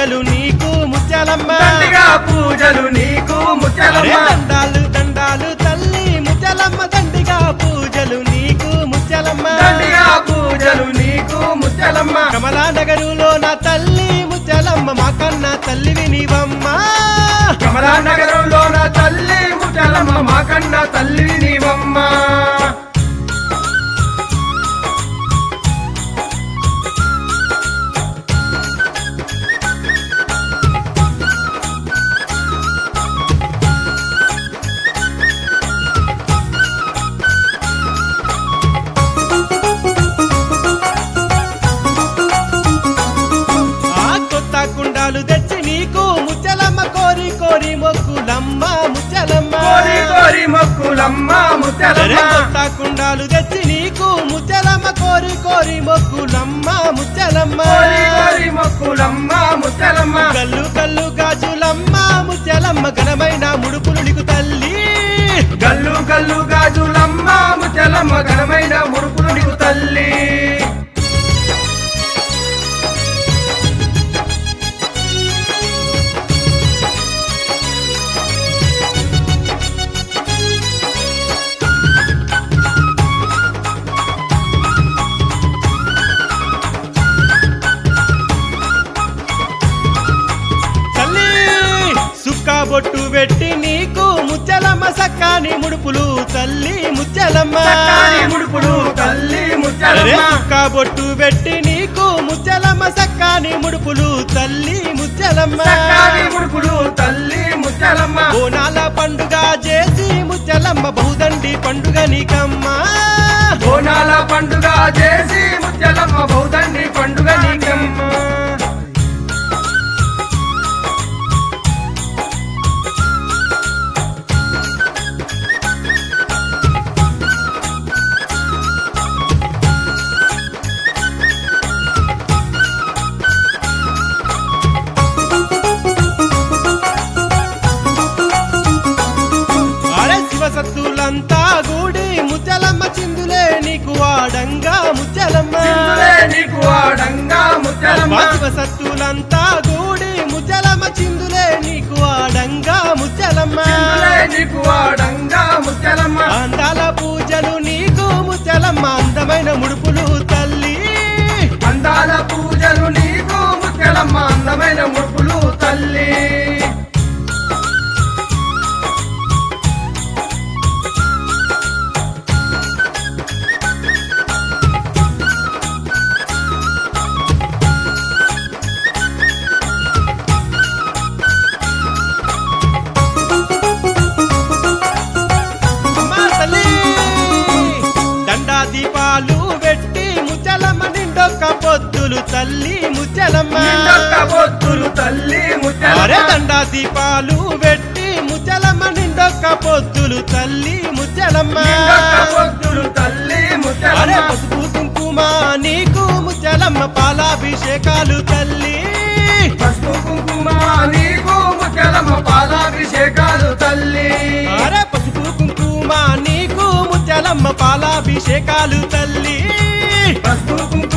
పూజలు నీకు ముత్యాలమ్మ దండిగా పూజలు నీకు అరే ముచ్చలమ్మ దండాలు దండాలు తల్లి ముత్యాలమ్మ దండిగా పూజలు నీకు ముత్యాలమ్మ దండిగా పూజలు నీకు ముచ్చలమ్మ కమలా నగరులో నా తల్లి ముత్యాలమ్మ మా కన్నా తల్లివి నీవమ్మ కమలా నగరంలో నా తల్లి ముచ్చలమ్మ మా కన్న తల్లి నీవమ్మ ఆ కొత్త కుండాలు తెచ్చి నీకు ముత్యాలమ్మ కోరి కోరి మొక్కులమ్మ ముత్యాలమ్మ కోరి కోరి మొక్కులమ్మ అరే ముచ్చలమ్మ కొత్త కుండాలు తెచ్చి నీకు ముత్యాలమ్మ కోరి కోరి మొక్కులమ్మ ముత్యాలమ్మ కోరి కోరి మొక్కులమ్మ ముచ్చలమ్మ కల్లు కల్లు గాజులమ్మ ముత్యాలమ్మ ఘనమైన ముడుపులు నీకు తల్లి గల్లు గల్లు గాజులమ్మ ముచ్చలమ్మ ఘనమైన ముడుపులు నీకు తల్లి తల్లి సుక్క బొట్టు పెట్టి నీకు ముత్యాలమ్మ సక్కాని ముడుపులు తల్లి ముత్యాలమ్మ చక్కని ముడుపులు తల్లి అరే ముచ్చలమ్మ సుక్క బొట్టు పెట్టి నీకు ముత్యాలమ్మ సక్కాని ముడుపులు తల్లి ముత్యాలమ్మ చక్కని ముడుపులు తల్లి ముచ్చలమ్మ బోనాల పండుగ చేసి ముత్యాలమ్మ బహుదండి పండుగ నీకమ్మా బోనాల పండుగ చేసి ముచ్చలమ్మ బౌద్ధండి పండుగ నీకమ్మ అరే శివసత్తులంతా గూడి ముత్యాలమ్మ చిందులే నీకు వాడంగా ముత్యాలమ్మ చిందులే నీకు ఆడంగా ముచ్చలమ్మ శివసత్తులంతా గూడి ముత్యాలమ్మ చిందులే నీకు వాడంగా ముత్యాలమ్మ చిందులే నీకు ఆడంగా ముచ్చలమ్మ అందాల పూజలు నీకు ముత్యాలమ్మ అందమైన ముడుపులు తల్లి అందాల పూజలు నీకు ముచ్చలమ్మ అందమైన ముడుపులు తల్లి అమ్మా తల్లి దండా దీపాలు పెట్టి ముచ్చలమ్మ నిండొక్క పొద్దులు తల్లి ముచ్చలమ్మ నిండొక్క బొత్తులు తల్లి అరే ముచ్చలమ్మ దండా దీపాలు పెట్టి ముచ్చలమ్మ నిండొక్క పొద్దులు తల్లి ముచ్చలమ్మ నిండొక్క బొత్తులు తల్లి అరే ముచ్చలమ్మ పసుపు కుంకుమ నీకు ముచ్చలమ్మ పాలాభిషేకాలు తల్లి పసుపు కుంకుమ నీకు ముచ్చలమ్మ పాలాభిషేకాలు తల్లి అరే పసుపు కుంకుమ నీకు ముచ్చలమ్మ పాలాభిషేకాలు తల్లి పసుపు కుంకుమ